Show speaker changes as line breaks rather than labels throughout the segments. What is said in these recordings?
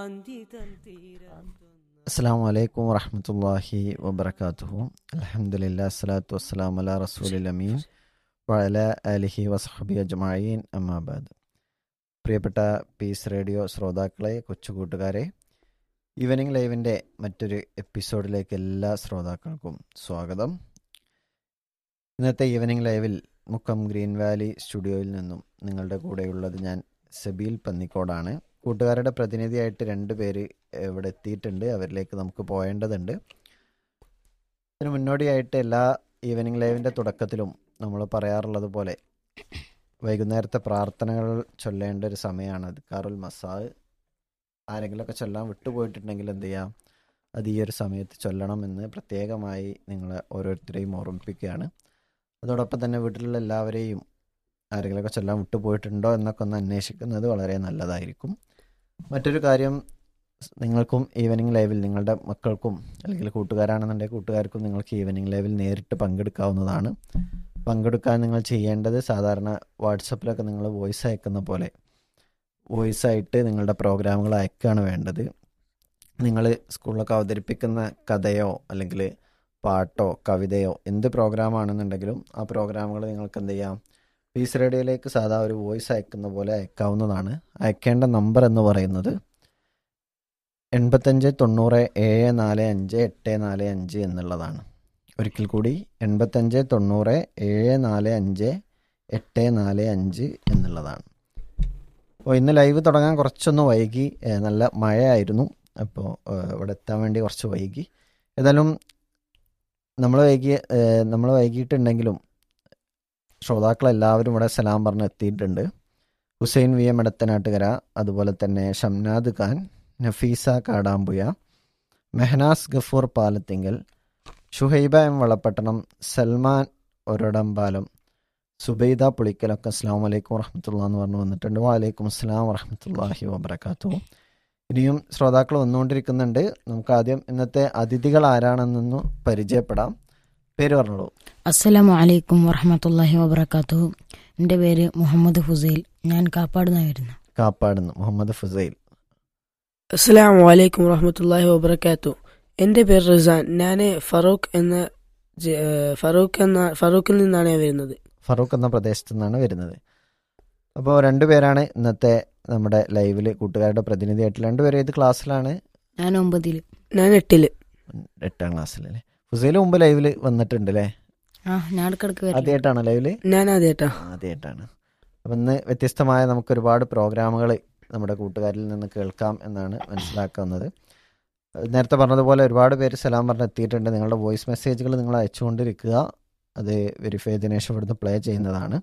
അസ്സാം വലൈക്കും വറഹമത്തല്ലാഹി വബർക്കാത്തുഹു അലഹമുല്ലാ സ്വലാത്തു വസ്സലാം അല റസൂലിൽ അമീൻ വഅല അലിഹി വസഹബി അജ്മായീൻ അമ്മാബാദ് പ്രിയപ്പെട്ട പീസ് റേഡിയോ ശ്രോതാക്കളെ കൊച്ചു കൂട്ടുകാരെ ഈവനിങ് ലൈവിൻ്റെ മറ്റൊരു എപ്പിസോഡിലേക്ക് എല്ലാ ശ്രോതാക്കൾക്കും സ്വാഗതം ഇന്നത്തെ ഈവനിങ് ലൈവിൽ മുക്കം ഗ്രീൻ വാലി സ്റ്റുഡിയോയിൽ നിന്നും നിങ്ങളുടെ കൂടെയുള്ളത് ഞാൻ സബീൽ പന്നിക്കോടാണ് കൂട്ടുകാരുടെ പ്രതിനിധിയായിട്ട് രണ്ട് പേര് ഇവിടെ എത്തിയിട്ടുണ്ട് അവരിലേക്ക് നമുക്ക് പോയേണ്ടതുണ്ട് ഇതിന് മുന്നോടിയായിട്ട് എല്ലാ ഈവനിങ് ലൈവിൻ്റെ തുടക്കത്തിലും നമ്മൾ പറയാറുള്ളത് പോലെ വൈകുന്നേരത്തെ പ്രാർത്ഥനകൾ ചൊല്ലേണ്ട ഒരു സമയമാണ് അത് കാറുൽ മസാ ആരെങ്കിലുമൊക്കെ ചൊല്ലാൻ വിട്ടുപോയിട്ടുണ്ടെങ്കിൽ എന്ത് ചെയ്യാം അത് ഈ ഒരു സമയത്ത് ചൊല്ലണമെന്ന് പ്രത്യേകമായി നിങ്ങളെ ഓരോരുത്തരെയും ഓർമ്മിപ്പിക്കുകയാണ് അതോടൊപ്പം തന്നെ വീട്ടിലുള്ള എല്ലാവരെയും ആരെങ്കിലുമൊക്കെ ചൊല്ലാൻ വിട്ടുപോയിട്ടുണ്ടോ എന്നൊക്കെ ഒന്ന് അന്വേഷിക്കുന്നത് വളരെ നല്ലതായിരിക്കും മറ്റൊരു കാര്യം നിങ്ങൾക്കും ഈവനിങ് ലൈവിൽ നിങ്ങളുടെ മക്കൾക്കും അല്ലെങ്കിൽ കൂട്ടുകാരാണെന്നുണ്ടെങ്കിൽ കൂട്ടുകാർക്കും നിങ്ങൾക്ക് ഈവനിങ് ലൈവിൽ നേരിട്ട് പങ്കെടുക്കാവുന്നതാണ് പങ്കെടുക്കാൻ നിങ്ങൾ ചെയ്യേണ്ടത് സാധാരണ വാട്സപ്പിലൊക്കെ നിങ്ങൾ വോയിസ് അയക്കുന്ന പോലെ വോയിസ് ആയിട്ട് നിങ്ങളുടെ പ്രോഗ്രാമുകൾ അയക്കുകയാണ് വേണ്ടത് നിങ്ങൾ സ്കൂളിലൊക്കെ അവതരിപ്പിക്കുന്ന കഥയോ അല്ലെങ്കിൽ പാട്ടോ കവിതയോ എന്ത് പ്രോഗ്രാമാണെന്നുണ്ടെങ്കിലും ആ പ്രോഗ്രാമുകൾ നിങ്ങൾക്ക് എന്ത് ചെയ്യാം പീസ് റേഡിയോയിലേക്ക് സാധാ ഒരു വോയിസ് അയക്കുന്ന പോലെ അയക്കാവുന്നതാണ് അയക്കേണ്ട നമ്പർ എന്ന് പറയുന്നത് എൺപത്തഞ്ച് തൊണ്ണൂറ് ഏഴ് നാല് അഞ്ച് എട്ട് നാല് അഞ്ച് എന്നുള്ളതാണ് ഒരിക്കൽ കൂടി എൺപത്തഞ്ച് തൊണ്ണൂറ് ഏഴ് നാല് അഞ്ച് എട്ട് നാല് അഞ്ച് എന്നുള്ളതാണ് അപ്പോൾ ഇന്ന് ലൈവ് തുടങ്ങാൻ കുറച്ചൊന്ന് വൈകി ഏഹ് നല്ല മഴയായിരുന്നു അപ്പോൾ ഏഹ് ഇവിടെ എത്താൻ വേണ്ടി കുറച്ച് വൈകി ഏതായാലും നമ്മൾ വൈകി നമ്മൾ വൈകിട്ടുണ്ടെങ്കിലും ശ്രോതാക്കളെല്ലാവരും ഇവിടെ സലാം പറഞ്ഞ് എത്തിയിട്ടുണ്ട് ഹുസൈൻ വി എം എടത്തനാട്ടുകര അതുപോലെ തന്നെ ഷംനാദ് ഖാൻ നഫീസ കാടാമ്പുയ മെഹനാസ് ഗഫൂർ പാലത്തിങ്കൽ ഷുഹൈബ എം വളപ്പട്ടണം സൽമാൻ ഒരടമ്പാലം സുബൈദ പുളിക്കലൊക്കെ അസ്സാം വലൈക്കും വറഹമത്തുള്ള എന്ന് പറഞ്ഞു വന്നിട്ടുണ്ട് വാലൈക്കും അസ്സാം വറഹമത്തല്ലാഹി വബർക്കാത്തു ഇനിയും ശ്രോതാക്കൾ വന്നുകൊണ്ടിരിക്കുന്നുണ്ട് നമുക്ക് ആദ്യം ഇന്നത്തെ അതിഥികൾ ആരാണെന്നൊന്ന് പരിചയപ്പെടാം പേര് പറഞ്ഞോളൂ
അസ്സലാമു അലൈക്കും വറഹമത്തല്ലാഹി വബർക്കാത്തു എൻ്റെ പേര് മുഹമ്മദ് ഫുസൈൽ ഞാൻ കാപ്പാട് നിന്നായിരുന്നു
കാപ്പാടുന്ന് മുഹമ്മദ് ഫുസൈൽ
അസ്സലാം വലൈക്കും വറഹമത്തല്ലാഹി വബർക്കാത്തു എൻ്റെ പേര് റിസാൻ ഞാൻ ഫറൂഖ് എന്ന ജ- ഏഹ് ഫറൂഖ് എന്ന ഫറൂഖിൽ നിന്നാണ് ഞാൻ വരുന്നത്
ഫറൂഖ് എന്ന പ്രദേശത്തു നിന്നാണ് വരുന്നത് അപ്പോൾ രണ്ടുപേരാണ് ഇന്നത്തെ നമ്മുടെ ലൈവിൽ കൂട്ടുകാരുടെ പ്രതിനിധിയായിട്ട് രണ്ടുപേരും ഏത് ക്ലാസ്സിലാണ്
ഞാൻ ഒമ്പതിൽ
ഞാൻ എട്ടില്
എട്ടാം ക്ലാസ്സിലല്ലേ ഫുസൈൽ മുമ്പ് ലൈവിൽ വന്നിട്ടുണ്ട് അല്ലേ
ആ ഞാൻ ഇടക്കിടക്ക് വരും
ആദ്യമായിട്ടാണ് ലൈവില്
ഞാൻ ആദ്യമായിട്ടാ
ആദ്യമായിട്ടാണ് അപ്പം ഇന്ന് വ്യത്യസ്തമായ നമുക്ക് ഒരുപാട് പ്രോഗ്രാമുകൾ നമ്മുടെ കൂട്ടുകാരിൽ നിന്ന് കേൾക്കാം എന്നാണ് മനസ്സിലാക്കുന്നത് നേരത്തെ പറഞ്ഞതുപോലെ ഒരുപാട് പേര് സലാം പറഞ്ഞ് എത്തിയിട്ടുണ്ട് നിങ്ങളുടെ വോയിസ് മെസ്സേജുകൾ നിങ്ങൾ അയച്ചുകൊണ്ടിരിക്കുക അത് വെരിഫൈ ചെയ്തതിനു ശേഷം ഇവിടുന്ന് പ്ലേ ചെയ്യുന്നതാണ്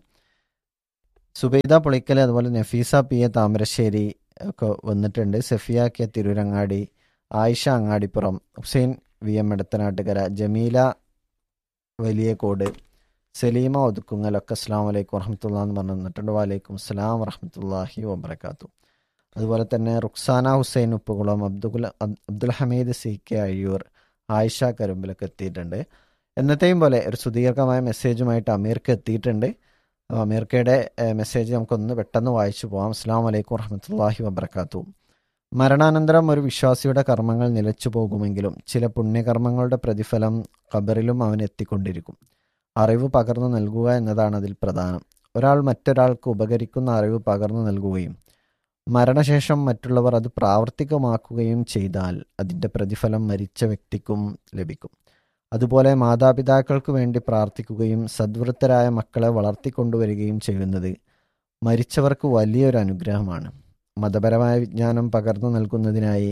സുബൈദ പുളിക്കൽ അതുപോലെ നഫീസ പി എ താമരശ്ശേരി ഒക്കെ വന്നിട്ടുണ്ട് Safiya K Tirurangadi Ayisha Angadippuram Hussain V M Edathanattukara Jameela Valiyakode Saleema ഒതുക്കുങ്ങലൊക്കെ അസ്സാം വലൈക്കും വറഹമത്തുള്ള എന്ന് പറഞ്ഞു തന്നിട്ടുണ്ട് വാലൈക്കും അസ്സലാം വറഹമത്തല്ലാഹി വബർക്കാത്തു അതുപോലെ തന്നെ റുക്സാന ഹുസൈൻ ഉപ്പുകുളം അബ്ദുൽ അബ്ദുൽ ഹമീദ് സി കെ അയ്യൂർ ആയിഷ കരുമ്പിലൊക്കെ എത്തിയിട്ടുണ്ട് എന്നത്തെയും പോലെ ഒരു സുദീർഘമായ മെസ്സേജുമായിട്ട് അമീർക്ക് എത്തിയിട്ടുണ്ട് അപ്പോൾ അമീർക്കയുടെ ഏഹ്, മെസ്സേജ് നമുക്കൊന്ന് പെട്ടെന്ന് വായിച്ചു പോകാം അസ്സാം വലൈക്കും വറഹമത്തല്ലാഹി വബർക്കാത്തു മരണാനന്തരം ഒരു വിശ്വാസിയുടെ കർമ്മങ്ങൾ നിലച്ചു പോകുമെങ്കിലും ചില പുണ്യകർമ്മങ്ങളുടെ പ്രതിഫലം ഖബറിലും അവൻ എത്തിക്കൊണ്ടിരിക്കും അറിവ് പകർന്നു നൽകുക എന്നതാണ് അതിൽ പ്രധാനം ഒരാൾ മറ്റൊരാൾക്ക് ഉപകരിക്കുന്ന അറിവ് പകർന്നു നൽകുകയും മരണശേഷം മറ്റുള്ളവർ അത് പ്രാവർത്തികമാക്കുകയും ചെയ്താൽ അതിൻ്റെ പ്രതിഫലം മരിച്ച വ്യക്തിക്കും ലഭിക്കും അതുപോലെ മാതാപിതാക്കൾക്ക് വേണ്ടി പ്രാർത്ഥിക്കുകയും സദ്വൃത്തരായ മക്കളെ വളർത്തിക്കൊണ്ടുവരികയും ചെയ്യുന്നത് മരിച്ചവർക്ക് വലിയൊരു അനുഗ്രഹമാണ് മതപരമായ വിജ്ഞാനം പകർന്നു നൽകുന്നതിനായി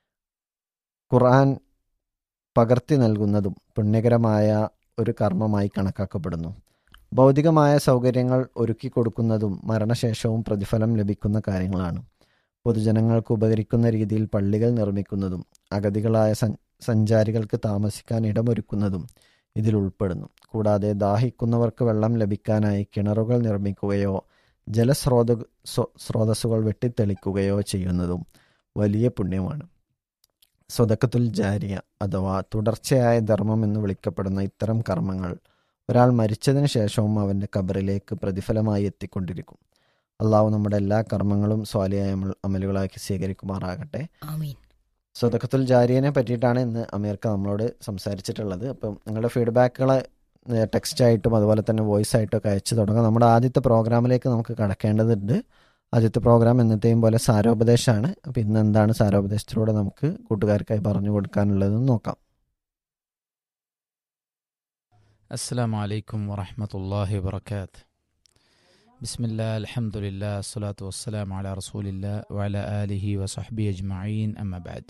ഖുർആൻ പകർത്തി നൽകുന്നതും പുണ്യകരമായ ഒരു കർമ്മമായി കണക്കാക്കപ്പെടുന്നു ഭൗതികമായ സൗകര്യങ്ങൾ ഒരുക്കി കൊടുക്കുന്നതും മരണശേഷവും പ്രതിഫലം ലഭിക്കുന്ന കാര്യങ്ങളാണ് പൊതുജനങ്ങൾക്ക് ഉപകരിക്കുന്ന രീതിയിൽ പള്ളികൾ നിർമ്മിക്കുന്നതും അഗതികളായ സൻ- സഞ്ചാരികൾക്ക് താമസിക്കാൻ ഇടമൊരുക്കുന്നതും ഇതിൽ ഉൾപ്പെടുന്നു കൂടാതെ ദാഹിക്കുന്നവർക്ക് വെള്ളം ലഭിക്കാനായി കിണറുകൾ നിർമ്മിക്കുകയോ ജലസ്രോത സ്വ- സ്രോതസ്സുകൾ വെട്ടിത്തെളിക്കുകയോ ചെയ്യുന്നതും വലിയ പുണ്യമാണ് സ്വതക്കത്തുൽ ജാരിയ അഥവാ തുടർച്ചയായ ധർമ്മം എന്ന് വിളിക്കപ്പെടുന്ന ഇത്തരം കർമ്മങ്ങൾ ഒരാൾ മരിച്ചതിന് ശേഷവും അവൻ്റെ കബറിലേക്ക് പ്രതിഫലമായി എത്തിക്കൊണ്ടിരിക്കും അള്ളാഹു നമ്മുടെ എല്ലാ കർമ്മങ്ങളും സ്വാലിയായ അമൽ- അമലുകളാക്കി സ്വീകരിക്കുമാറാകട്ടെ
ആമീൻ
സ്വതക്കത്തുൽ ജാരിയനെ പറ്റിയിട്ടാണ് ഇന്ന് അമീർക്ക നമ്മളോട് സംസാരിച്ചിട്ടുള്ളത് അപ്പം നിങ്ങളുടെ ഫീഡ്ബാക്കുകളെ ടെക്സ്റ്റ് ആയിട്ടും അതുപോലെ തന്നെ വോയിസ് ആയിട്ടും ഒക്കെ അയച്ചു തുടങ്ങാം നമ്മുടെ ആദ്യത്തെ പ്രോഗ്രാമിലേക്ക് നമുക്ക് കടക്കേണ്ടതുണ്ട് ആദ്യത്തെ പ്രോഗ്രാം എന്നത്തെയും പോലെ സാരോപദേശമാണ് അപ്പം ഇന്ന് എന്താണ് സാരോപദേശത്തിലൂടെ നമുക്ക് കൂട്ടുകാർക്കായി പറഞ്ഞു കൊടുക്കാനുള്ളതെന്ന് നോക്കാം
السلام عليكم ورحمة الله وبركاته بسم الله الحمد لله الصلاة والسلام على رسول الله وعلى آله وصحبه أجمعين أما بعد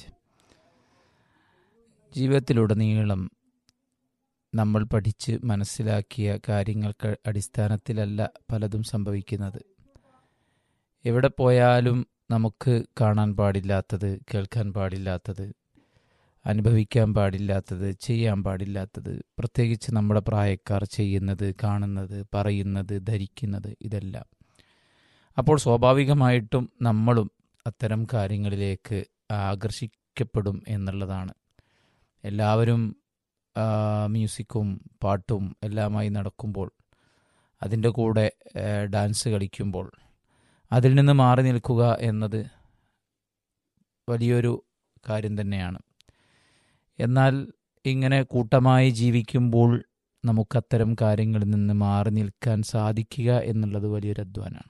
ജീവിതത്തിലുടനീളം നമ്മൾ പഠിച്ച് മനസ്സിലാക്കിയ കാര്യങ്ങൾക്ക് അടിസ്ഥാനത്തിലല്ല പലതും സംഭവിക്കുന്നത് എവിടെ പോയാലും നമുക്ക് കാണാൻ പാടില്ലാത്തത് കേൾക്കാൻ പാടില്ലാത്തത് അനുഭവിക്കാൻ പാടില്ലാത്തത് ചെയ്യാൻ പാടില്ലാത്തത് പ്രത്യേകിച്ച് നമ്മുടെ പ്രായക്കാർ ചെയ്യുന്നത് കാണുന്നത് പറയുന്നത് ധരിക്കുന്നത് ഇതെല്ലാം അപ്പോൾ സ്വാഭാവികമായിട്ടും നമ്മളും അത്തരം കാര്യങ്ങളിലേക്ക് ആകർഷിക്കപ്പെടും എന്നുള്ളതാണ് എല്ലാവരും ആ, മ്യൂസിക്കും പാട്ടും എല്ലാമായി നടക്കുമ്പോൾ അതിൻ്റെ കൂടെ ഏ, ഡാൻസ് കളിക്കുമ്പോൾ അതിൽ നിന്ന് മാറി നിൽക്കുക എന്നത് വലിയൊരു കാര്യം തന്നെയാണ് എന്നാൽ ഇങ്ങനെ കൂട്ടമായി ജീവിക്കുമ്പോൾ നമുക്കത്തരം കാര്യങ്ങളിൽ നിന്ന് മാറി നിൽക്കാൻ സാധിക്കുക എന്നുള്ളത് വലിയൊരു അധ്വാനമാണ്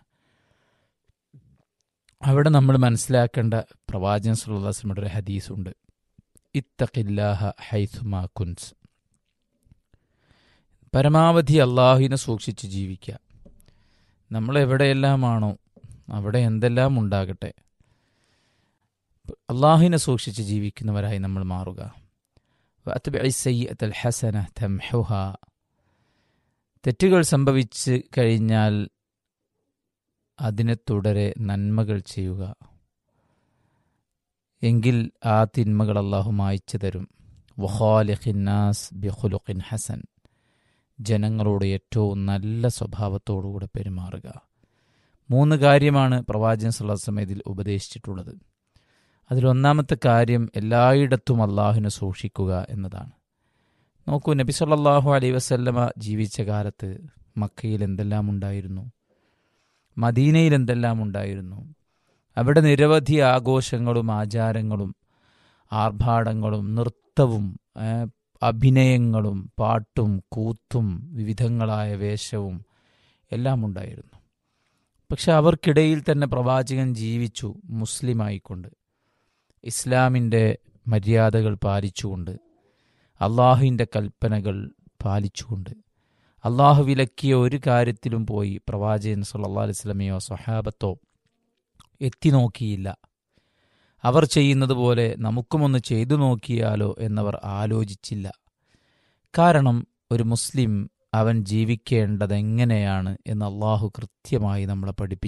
അവിടെ നമ്മൾ മനസ്സിലാക്കേണ്ട പ്രവാചകൻ സുല്ലാസ്ലമിയുടെ ഒരു ഹദീസുണ്ട് ഇത്തഖില്ലാഹ ഹൈസുമാ കുൻസ് പരമാവധി അള്ളാഹുവിനെ സൂക്ഷിച്ച് ജീവിക്കുക നമ്മൾ എവിടെയെല്ലാമാണോ അവിടെ എന്തെല്ലാം ഉണ്ടാകട്ടെ അള്ളാഹുവിനെ സൂക്ഷിച്ച് ജീവിക്കുന്നവരായി നമ്മൾ മാറുക وأتبع السيئة الحسنة تمحها തെറ്റുകൾ സംഭവിച്ച് കഴിഞ്ഞാൽ അതിനെ തുടരെ നന്മകൾ ചെയ്യുക എങ്കിൽ ആ തിന്മകൾ അള്ളാഹു മായ്ച്ചു തരും വഹാലിഖിന്നാസ് ബിഖുലുഖിൻ ഹസൻ ജനങ്ങളോട് ഏറ്റവും നല്ല സ്വഭാവത്തോടുകൂടെ പെരുമാറുക മൂന്ന് കാര്യമാണ് പ്രവാചകൻ സല്ലാസ്ലം ഇതിൽ ഉപദേശിച്ചിട്ടുള്ളത് അതിലൊന്നാമത്തെ കാര്യം എല്ലായിടത്തും അള്ളാഹുവിനെ സൂക്ഷിക്കുക എന്നതാണ് നോക്കൂ നബി സല്ലല്ലാഹു അലൈ വസല്ലമ ജീവിച്ച കാലത്ത് മക്കയിൽ എന്തെല്ലാം ഉണ്ടായിരുന്നു മദീനയിൽ എന്തെല്ലാം ഉണ്ടായിരുന്നു അവിടെ നിരവധി ആഘോഷങ്ങളും ആചാരങ്ങളും ആർഭാടങ്ങളും നൃത്തവും ഏ, അഭിനയങ്ങളും പാട്ടും കൂത്തും വിവിധങ്ങളായ വേഷവും എല്ലാം ഉണ്ടായിരുന്നു പക്ഷെ അവർക്കിടയിൽ തന്നെ പ്രവാചകൻ ജീവിച്ചു മുസ്ലിമായിക്കൊണ്ട് ഇസ്ലാമിൻ്റെ മര്യാദകൾ പാലിച്ചുകൊണ്ട് അള്ളാഹുവിൻ്റെ കൽപ്പനകൾ പാലിച്ചുകൊണ്ട് അള്ളാഹു വിലക്കിയ ഒരു കാര്യത്തിലും പോയി പ്രവാചകൻ സല്ലല്ലാഹു അലൈഹി വസല്ലമയോ സ്വഹാബത്തോ എത്തി നോക്കിയില്ല അവർ ചെയ്യുന്നത് പോലെ നമുക്കുമൊന്ന് ചെയ്തു നോക്കിയാലോ എന്നവർ ആലോചിച്ചില്ല കാരണം ഒരു മുസ്ലിം അവൻ ജീവിക്കേണ്ടത് എങ്ങനെയാണ് എന്ന് അള്ളാഹു കൃത്യമായി നമ്മളെ പഠിപ്പിച്ചു